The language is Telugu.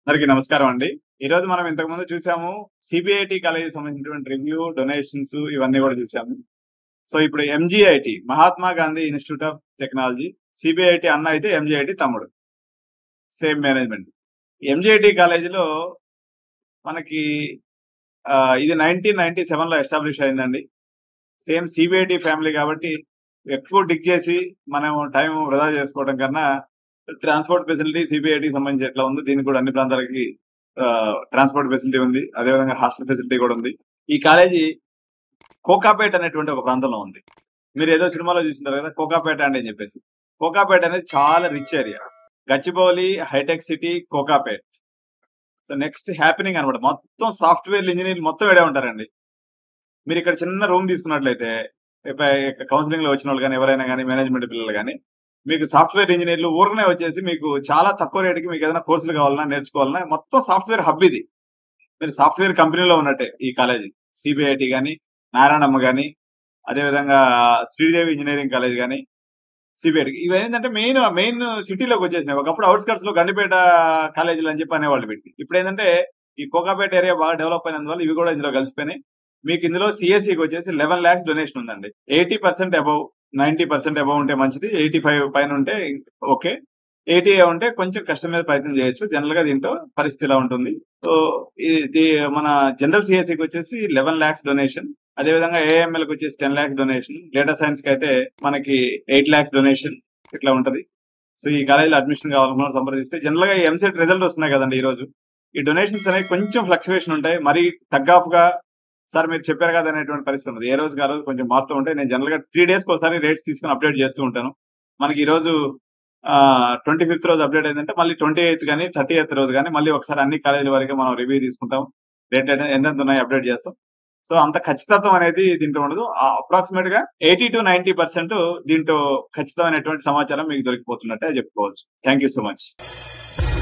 అందరికీ నమస్కారం అండి ఈ రోజు మనం ఇంతకు ముందు చూసాము సిబిఐటి కాలేజ్ సంబంధించినటువంటి రివ్యూ డొనేషన్స్ ఇవన్నీ కూడా చూసాము సో ఇప్పుడు MGIT Mahatma Gandhi institute of technology CBIT అన్న అయితే ఎంజిఐటి తమ్ముడు సేమ్ మేనేజ్మెంట్ ఎంజిఐటి కాలేజీలో మనకి ఆ, ఇది నైన్టీన్ నైన్టీ సెవెన్ లో ఎస్టాబ్లిష్ అయిందండి సేమ్ సిబిఐటి ఫ్యామిలీ కాబట్టి ఎక్కువ డిగ్ చేసి మనం టైం వృధా చేసుకోవడం కన్నా ట్రాన్స్పోర్ట్ ఫెసిలిటీ సిబిఐటి సంబంధించి ఎట్లా ఉంది దీనికి కూడా అన్ని ప్రాంతాలకి ట్రాన్స్పోర్ట్ ఫెసిలిటీ ఉంది అదేవిధంగా హాస్టల్ ఫెసిలిటీ కూడా ఉంది ఈ కాలేజీ కోకాపేట్ అనేటువంటి ఒక ప్రాంతంలో ఉంది మీరు ఏదో సినిమాలో చూసింటారు కదా కోకాపేట అంటే అని చెప్పేసి కోకాపేట అనేది చాలా rich area Gachibowli hitech city Kokapet so next happening అనమాట మొత్తం సాఫ్ట్వేర్ ఇంజనీర్లు మొత్తం వేడే ఉంటారండి మీరు ఇక్కడ చిన్న రూమ్ తీసుకున్నట్లయితే కౌన్సిలింగ్ లో వచ్చిన వాళ్ళు కానీ ఎవరైనా కానీ మేనేజ్మెంట్ పిల్లలు కానీ మీకు సాఫ్ట్వేర్ ఇంజనీర్లు ఊరకనే వచ్చేసి మీకు చాలా తక్కువ రేటుకి మీకు ఏదైనా కోర్సులు కావాలన్నా నేర్చుకోవాలన్నా మొత్తం సాఫ్ట్వేర్ హబ్ ఇది మీరు సాఫ్ట్వేర్ కంపెనీలో ఉన్నట్టే ఈ కాలేజీ సిబిఐటి కానీ నారాయణమ్మ కానీ అదేవిధంగా శ్రీదేవి ఇంజనీరింగ్ కాలేజ్ కానీ సిబిఐటి ఇవి ఏంటంటే మెయిన్ మెయిన్ సిటీలోకి వచ్చేసినాయి ఒకప్పుడు అవుట్స్కట్స్ లో గండిపేట కాలేజీలు అని చెప్పి అనేవాళ్ళు పెట్టి ఇప్పుడు ఏంటంటే ఈ కోకాపేట ఏరియా బాగా డెవలప్ అయినందువల్ల ఇవి కూడా ఇందులో కలిసిపోయినాయి మీకు ఇందులో సిఎస్సికి వచ్చేసి లెవెన్ ల్యాక్స్ డొనేషన్ ఉందండి eighty percent above ninety percent above ఉంటే మంచిది ఎయిటీ ఫైవ్ పైన ఉంటే ఓకే ఎయిటీ ఉంటే కొంచెం కష్టం మీద ప్రయత్నం చేయొచ్చు జనరల్ గా దీంట్లో పరిస్థితి ఇలా ఉంటుంది సో ఇది మన జనరల్ సిఎస్సికి వచ్చేసి లెవెన్ ల్యాక్స్ డొనేషన్ అదేవిధంగా ఏఎంఎల్ కి వచ్చేసి ten lakhs donation data science కి అయితే మనకి ఎయిట్ ల్యాక్స్ డొనేషన్ ఇట్లా ఉంటది సో ఈ కాలేజీలో అడ్మిషన్ కావాలనుకున్న సంప్రదిస్తే జనరల్ గా ఎంసెట్ రిజల్ట్ వస్తున్నాయి కదండి ఈ రోజు ఈ డొనేషన్స్ అనేవి కొంచెం ఫ్లక్చువేషన్ ఉంటాయి మరి తగ్గాఫ్ గా సార్ మీరు చెప్పారు కదా అనేటువంటి పరిస్థితి ఉంది ఏ రోజుకి ఆ రోజు కొంచెం మారుతూ ఉంటాయి నేను జనరల్ గా త్రీ డేస్ ఒకసారి రేట్స్ తీసుకుని అప్డేట్ చేస్తూ ఉంటాను మనకి ఈ రోజు ట్వంటీ ఫిఫ్త్ రోజు అప్డేట్ అయిందంటే మళ్ళీ ట్వంటీ ఎయిత్ కానీ థర్టీ ఎయిత్ రోజు కానీ మళ్ళీ ఒకసారి అన్ని కాలేజీల వరకు మనం రివ్యూ తీసుకుంటాం రేట్ ఎంత ఉన్నాయి అప్డేట్ చేస్తాం సో అంత ఖచ్చితత్వం అనేది దీంట్లో ఉండదు అప్రాక్సిమేట్ గా ఎయిటీ టు నైన్టీ పర్సెంట్ దీంట్లో ఖచ్చితమైనటువంటి సమాచారం మీకు దొరికిపోతున్నట్టే చెప్పుకోవచ్చు థ్యాంక్ యూ సో మచ్